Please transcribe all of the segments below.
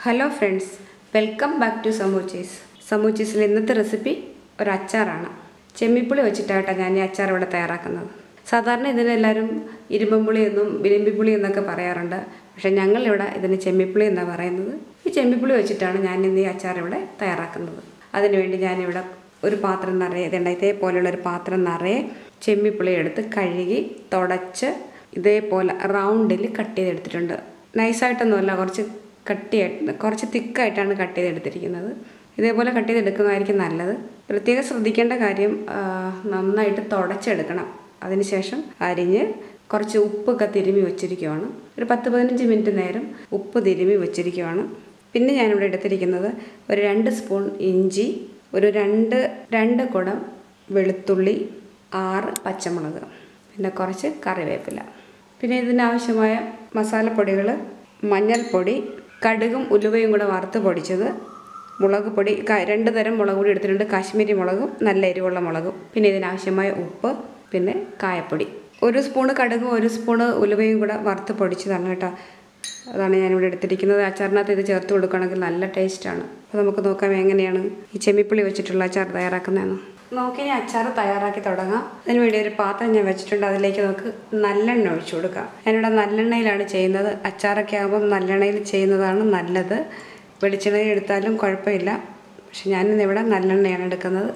hello friends welcome back to സമൂച്ചീസ് സമൂച്ചീസിൽ ഇന്നത്തെ റെസിപ്പി ഒരു അച്ചാറാണ് ചെമ്മിപ്പുളി വെച്ചിട്ടാട്ടോ ഞാൻ ഈ അച്ചാർ ഇവിടെ തയ്യാറാക്കുന്നത് സാധാരണ ഇതിനെല്ലാവരും ഇരുമ്പുളി എന്നും വിലിമ്പിപ്പുളി എന്നൊക്കെ പറയാറുണ്ട് പക്ഷേ ഞങ്ങളിവിടെ ഇതിന് ചെമ്മിപ്പുളി എന്നാണ് പറയുന്നത് ഈ ചെമ്മിപ്പുളി വെച്ചിട്ടാണ് ഞാൻ ഇന്ന് ഈ അച്ചാർ ഇവിടെ തയ്യാറാക്കുന്നത് അതിനുവേണ്ടി ഞാനിവിടെ ഒരു പാത്രം നിറയെ ഇതുണ്ട് ഇതേപോലെയുള്ള ഒരു പാത്രം നിറയെ ചെമ്മിപ്പുളി എടുത്ത് കഴുകി തുടച്ച് ഇതേപോലെ റൗണ്ടിൽ കട്ട് ചെയ്തെടുത്തിട്ടുണ്ട് നൈസായിട്ടൊന്നുമല്ല കുറച്ച് കട്ടിയായിട്ട് കുറച്ച് തിക്കായിട്ടാണ് കട്ട് ചെയ്തെടുത്തിരിക്കുന്നത് ഇതേപോലെ കട്ട് ചെയ്തെടുക്കുന്നതായിരിക്കും നല്ലത് പ്രത്യേകം ശ്രദ്ധിക്കേണ്ട കാര്യം ആ, നന്നായിട്ട് തുടച്ചെടുക്കണം അതിനുശേഷം അരിഞ്ഞ് കുറച്ച് ഉപ്പൊക്കെ തിരുമ്മി വെച്ചിരിക്കുവാണ് ഒരു പത്ത് പതിനഞ്ച് മിനിറ്റ് നേരം ഉപ്പ് തിരുമ്മി വെച്ചിരിക്കുവാണ് പിന്നെ ഞാനിവിടെ എടുത്തിരിക്കുന്നത് ഒരു രണ്ട് സ്പൂൺ ഇഞ്ചി ഒരു രണ്ട് രണ്ട് കുടം വെളുത്തുള്ളി ആറ് പച്ചമുളക് പിന്നെ കുറച്ച് കറിവേപ്പില പിന്നെ ഇതിനാവശ്യമായ മസാലപ്പൊടികൾ മഞ്ഞൾപ്പൊടി കടുകും ഉലുവയും കൂടെ വറുത്ത് പൊടിച്ചത് മുളക് പൊടി ക- രണ്ട് തരം മുളക് പൊടി എടുത്തിട്ടുണ്ട് കാശ്മീരി മുളകും നല്ല എരിവുള്ള മുളകും പിന്നെ ഇതിനാവശ്യമായ ഉപ്പ് പിന്നെ കായപ്പൊടി ഒരു സ്പൂണ് കടുകും ഒരു സ്പൂണ് ഉലുവയും കൂടെ വറുത്ത് പൊടിച്ചതാണ് കേട്ടോ അതാണ് ഞാനിവിടെ എടുത്തിരിക്കുന്നത് അച്ചാറിനകത്ത് ഇത് ചേർത്ത് കൊടുക്കുകയാണെങ്കിൽ നല്ല ടേസ്റ്റാണ് അപ്പോൾ നമുക്ക് നോക്കാം എങ്ങനെയാണ് ഈ ചെമ്മിപ്പുളി വെച്ചിട്ടുള്ള അച്ചാർ തയ്യാറാക്കുന്നതെന്ന് നോക്കി ഇനി അച്ചാർ തയ്യാറാക്കി തുടങ്ങാം അതിന് വേണ്ടി ഒരു പാത്രം ഞാൻ വെച്ചിട്ടുണ്ട് അതിലേക്ക് നമുക്ക് നല്ലെണ്ണ ഒഴിച്ചു കൊടുക്കാം ഞാനിവിടെ നല്ലെണ്ണയിലാണ് ചെയ്യുന്നത് അച്ചാറൊക്കെ ആകുമ്പം നല്ലെണ്ണയിൽ ചെയ്യുന്നതാണ് നല്ലത് വെളിച്ചെണ്ണയിൽ എടുത്താലും കുഴപ്പമില്ല പക്ഷെ ഞാനിന്ന് ഇവിടെ നല്ലെണ്ണയാണ് എടുക്കുന്നത്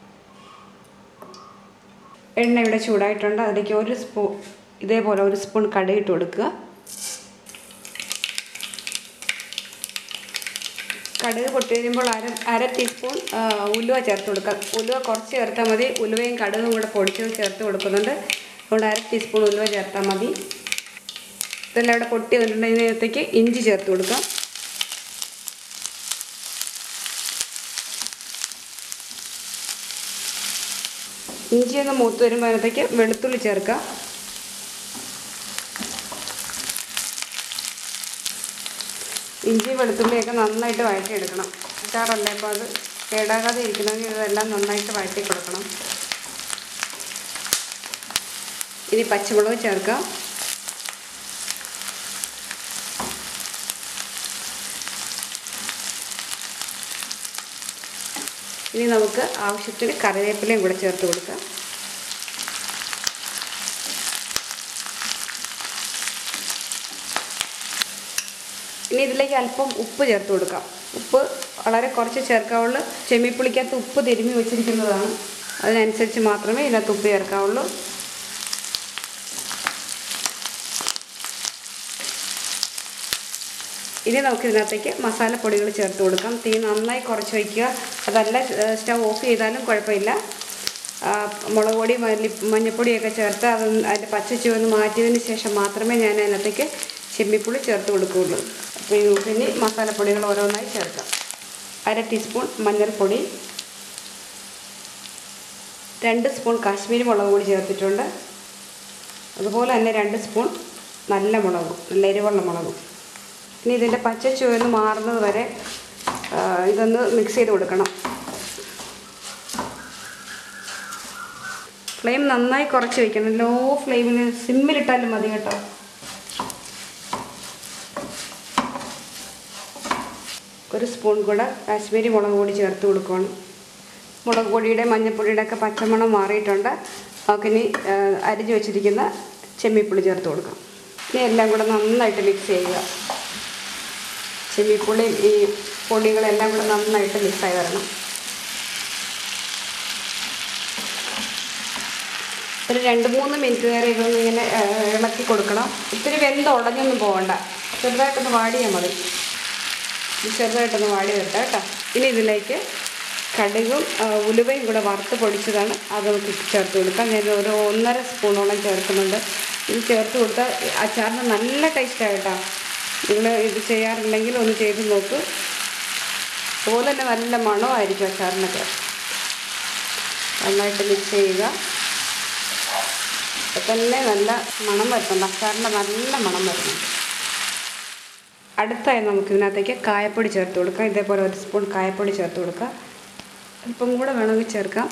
എണ്ണ ഇവിടെ ചൂടായിട്ടുണ്ട് അതിലേക്ക് ഒരു സ്പൂൺ ഇതേപോലെ ഒരു സ്പൂൺ കടുക് ഇട്ട് കൊടുക്കുക കടുക് പൊട്ടി വരുമ്പോൾ അര അര ടീസ്പൂൺ ആ, ഉലുവ ചേർത്ത് കൊടുക്കുക ഉലുവ കുറച്ച് ചേർത്താൽ മതി ഉലുവയും കടുകും കൂടെ പൊടിച്ചത് ചേർത്ത് കൊടുക്കുന്നുണ്ട് അതുകൊണ്ട് അര ടീസ്പൂൺ ഉലുവ ചേർത്താൽ മതി ഇതെല്ലാം ഇവിടെ പൊട്ടി വന്നിട്ടുണ്ട് ഇതിനകത്തേക്ക് ഇഞ്ചി ചേർത്ത് കൊടുക്കാം ഇഞ്ചി ഒന്ന് മൂത്ത് വരുമ്പോൾ അതിനകത്തേക്ക് വെളുത്തുള്ളി ചേർക്കാം ഇഞ്ചി വെളുത്തുള്ളിയൊക്കെ നന്നായിട്ട് വഴറ്റിയെടുക്കണം അച്ചാറല്ലേ അപ്പോൾ അത് കേടാകാതെ ഇരിക്കണമെങ്കിൽ ഇതെല്ലാം നന്നായിട്ട് വഴറ്റി കൊടുക്കണം ഇനി പച്ചമുളക് ചേർക്കാം ഇനി നമുക്ക് ആവശ്യത്തിന് കറിവേപ്പിലയും കൂടെ ചേർത്ത് കൊടുക്കാം ഇനി ഇതിലേക്ക് അല്പം ഉപ്പ് ചേർത്ത് കൊടുക്കാം ഉപ്പ് വളരെ കുറച്ച് ചേർക്കാവുള്ളൂ ചെമ്മിപ്പുളിക്കകത്ത് ഉപ്പ് തിരുമ്മി വെച്ചിരിക്കുന്നതാണ് അതിനനുസരിച്ച് മാത്രമേ ഇതിനകത്ത് ഉപ്പ് ചേർക്കാവുള്ളൂ ഇനി നമുക്ക് ഇതിനകത്തേക്ക് മസാലപ്പൊടികൾ ചേർത്ത് കൊടുക്കാം തീ നന്നായി കുറച്ച് വയ്ക്കുക അതല്ല സ്റ്റവ് ഓഫ് ചെയ്താലും കുഴപ്പമില്ല ആ, മുളക് പൊടി മല്ലി മഞ്ഞൾപ്പൊടിയൊക്കെ ചേർത്ത് അത് അതിൻ്റെ പച്ച ചുവന്ന് മാറ്റിയതിന് ശേഷം മാത്രമേ ഞാൻ അതിനകത്തേക്ക് ചെമ്മിപ്പുളി ചേർത്ത് കൊടുക്കുകയുള്ളൂ അപ്പോൾ ഈ നമുക്ക് ഇനി മസാലപ്പൊടികൾ ഓരോന്നായി ചേർക്കാം അര ടീസ്പൂൺ മഞ്ഞൾപ്പൊടി രണ്ട് സ്പൂൺ കാശ്മീരി മുളക് പൊടി ചേർത്തിട്ടുണ്ട് അതുപോലെ തന്നെ രണ്ട് സ്പൂൺ നല്ല മുളകും നല്ല എരിവുള്ള മുളകും ഇനി ഇതിൻ്റെ പച്ച ചുവന്ന് മാറുന്നത് വരെ ആ, ഇതൊന്ന് മിക്സ് ചെയ്ത് കൊടുക്കണം ഫ്ലെയിം നന്നായി കുറച്ച് വയ്ക്കണം ലോ ഫ്ലെയിമിൽ സിമ്മിലിട്ടാലും മതി കേട്ടോ ഒരു സ്പൂൺ കൂടെ കാശ്മീരി മുളക് പൊടി ചേർത്ത് കൊടുക്കണം മുളക് പൊടിയുടെ മഞ്ഞൾപ്പൊടിയുടെ ഒക്കെ പച്ചമണം മാറിയിട്ടുണ്ട് നമുക്കിനി ആ, അരിഞ്ഞ് വെച്ചിരിക്കുന്ന ചെമ്മിപ്പുളി ചേർത്ത് കൊടുക്കാം ഇനി എല്ലാം കൂടെ നന്നായിട്ട് മിക്സ് ചെയ്യുക ചെമ്മിപ്പുളി ഈ പൊടികളെല്ലാം കൂടെ നന്നായിട്ട് മിക്സായി വരണം ഒരു രണ്ട് മൂന്ന് മിനിറ്റ് നേരം ഇതൊന്ന് ഇങ്ങനെ ആ, ഇളക്കി കൊടുക്കണം ഒത്തിരി വെന്ത് ഉടഞ്ഞൊന്നും പോകണ്ട ചെറുതായിട്ടൊന്ന് വാടിയാൽ മതി ഇത് ചെറുതായിട്ടൊന്ന് വാടി വരട്ടെ കേട്ടോ ഇനി ഇതിലേക്ക് കടുകും ആ, ഉലുവയും കൂടെ വറുത്ത് പൊടിച്ചതാണ് അത് നമുക്ക് ചേർത്ത് കൊടുക്കാം ഞാൻ ഒരു ഒന്നര സ്പൂണോളം ചേർക്കുന്നുണ്ട് ഇത് ചേർത്ത് കൊടുത്താൽ അച്ചാറിന് നല്ല ടേസ്റ്റാണ് കേട്ടോ നിങ്ങൾ ഇത് ചെയ്യാറില്ലെങ്കിൽ ഒന്ന് ചെയ്ത് നോക്കൂ അതുപോലെ തന്നെ നല്ല മണമായിരിക്കും അച്ചാറിനൊക്കെ നന്നായിട്ട് മിക്സ് ചെയ്യുക അപ്പോൾ തന്നെ നല്ല മണം വരുന്നുണ്ട് അച്ചാറിൻ്റെ നല്ല മണം വരുന്നുണ്ട് അടുത്തായി നമുക്ക് ഇതിനകത്തേക്ക് കായപ്പൊടി ചേർത്ത് കൊടുക്കാം ഇതേപോലെ ഒരു സ്പൂൺ കായപ്പൊടി ചേർത്ത് കൊടുക്കാം അല്പം കൂടെ വേണമെങ്കിൽ ചേർക്കാം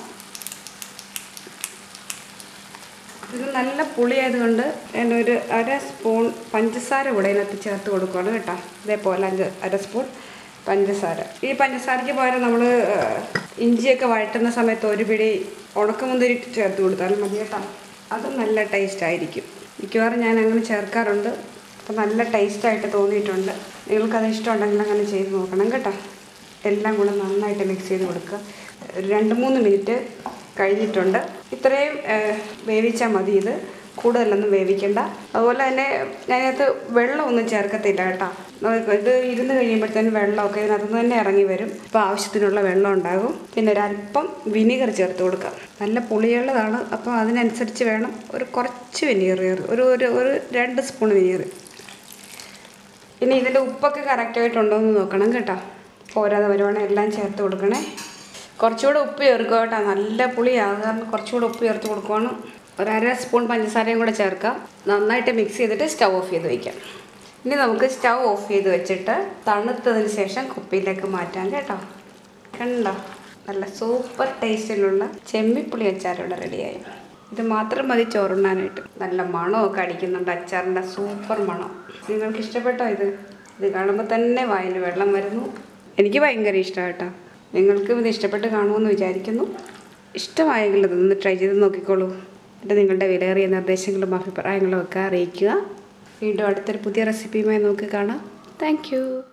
ഇത് നല്ല പുളിയായതുകൊണ്ട് ഞാൻ ഒരു അര സ്പൂൺ പഞ്ചസാര കൂടെ ഇതിനകത്ത് ചേർത്ത് കൊടുക്കുകയാണ് കേട്ടോ ഇതേപോലെ അഞ്ച് അര സ്പൂൺ പഞ്ചസാര ഈ പഞ്ചസാരയ്ക്ക് പകരം നമ്മൾ ഇഞ്ചിയൊക്കെ വഴറ്റുന്ന സമയത്ത് ഒരു പിടി ഉണക്കമുന്തിരി ചേർത്ത് കൊടുത്താൽ മതി കേട്ടോ അത് നല്ല ടേസ്റ്റ് ആയിരിക്കും മിക്കവാറും ഞാൻ അങ്ങനെ ചേർക്കാറുണ്ട് അപ്പോൾ നല്ല ടേസ്റ്റായിട്ട് തോന്നിയിട്ടുണ്ട് നിങ്ങൾക്കത് ഇഷ്ടമുണ്ടെങ്കിൽ അങ്ങനെ ചെയ്ത് നോക്കണം കേട്ടോ എല്ലാം കൂടെ നന്നായിട്ട് മിക്സ് ചെയ്ത് കൊടുക്കുക ഒരു രണ്ട് മൂന്ന് മിനിറ്റ് കഴിഞ്ഞിട്ടുണ്ട് ഇത്രയും ഏഹ്, വേവിച്ചാൽ മതി ഇത് കൂടുതലൊന്നും വേവിക്കണ്ട അതുപോലെ തന്നെ ഞാനകത്ത് വെള്ളമൊന്നും ചേർക്കത്തില്ല കേട്ടോ നമുക്ക് ഇത് ഇരുന്ന് കഴിയുമ്പോഴത്തേനും വെള്ളമൊക്കെ ഇതിനകത്ത് നിന്ന് തന്നെ ഇറങ്ങി വരും അപ്പോൾ ആവശ്യത്തിനുള്ള വെള്ളം ഉണ്ടാകും പിന്നെ ഒരല്പം വിനീഗർ ചേർത്ത് കൊടുക്കാം നല്ല പുളിയുള്ളതാണ് അപ്പോൾ അതിനനുസരിച്ച് വേണം ഒരു കുറച്ച് വിനീഗർ ഒരു ഒരു ഒരു രണ്ട് സ്പൂൺ വിനീഗർ ഇനി ഇതിൻ്റെ ഉപ്പൊക്കെ കറക്റ്റായിട്ടുണ്ടോ എന്ന് നോക്കണം കേട്ടോ പോരാതെ വരുവാണെങ്കിൽ എല്ലാം ചേർത്ത് കൊടുക്കണേ കുറച്ചുകൂടെ ഉപ്പ് ചേർക്കുക കേട്ടോ നല്ല പുളിയാകും കാരണം കുറച്ചുകൂടെ ഉപ്പ് ചേർത്ത് കൊടുക്കുവാണ് ഒരു അര സ്പൂൺ പഞ്ചസാരയും കൂടെ ചേർക്കാം നന്നായിട്ട് മിക്സ് ചെയ്തിട്ട് സ്റ്റവ് ഓഫ് ചെയ്ത് വയ്ക്കാം ഇനി നമുക്ക് സ്റ്റവ് ഓഫ് ചെയ്ത് വെച്ചിട്ട് തണുത്തതിന് ശേഷം കുപ്പിയിലേക്ക് മാറ്റാം കേട്ടോ കണ്ടോ നല്ല സൂപ്പർ ടേസ്റ്റിലുള്ള ചെമ്മിപ്പുളി അച്ചാർ ഇവിടെ റെഡിയായി ഇത് മാത്രം മതി ചോറുണ്ണാനായിട്ട് നല്ല മണമൊക്കെ അടിക്കുന്നുണ്ട് അച്ചാറിൻ്റെ സൂപ്പർ മണം നിങ്ങൾക്ക് ഇഷ്ടപ്പെട്ടോ ഇത് ഇത് കാണുമ്പോൾ തന്നെ വായിൽ വെള്ളം വരുന്നു എനിക്ക് ഭയങ്കര ഇഷ്ടമാണ് കേട്ടോ നിങ്ങൾക്കും ഇത് ഇഷ്ടപ്പെട്ട് കാണുമെന്ന് വിചാരിക്കുന്നു ഇഷ്ടമായെങ്കിൽ ഇതൊന്ന് ട്രൈ ചെയ്ത് നോക്കിക്കോളൂ എന്നിട്ട് നിങ്ങളുടെ വിലയേറിയ നിർദ്ദേശങ്ങളും അഭിപ്രായങ്ങളും ഒക്കെ അറിയിക്കുക വീണ്ടും അടുത്തൊരു പുതിയ റെസിപ്പിയുമായി നമുക്ക് കാണാം താങ്ക്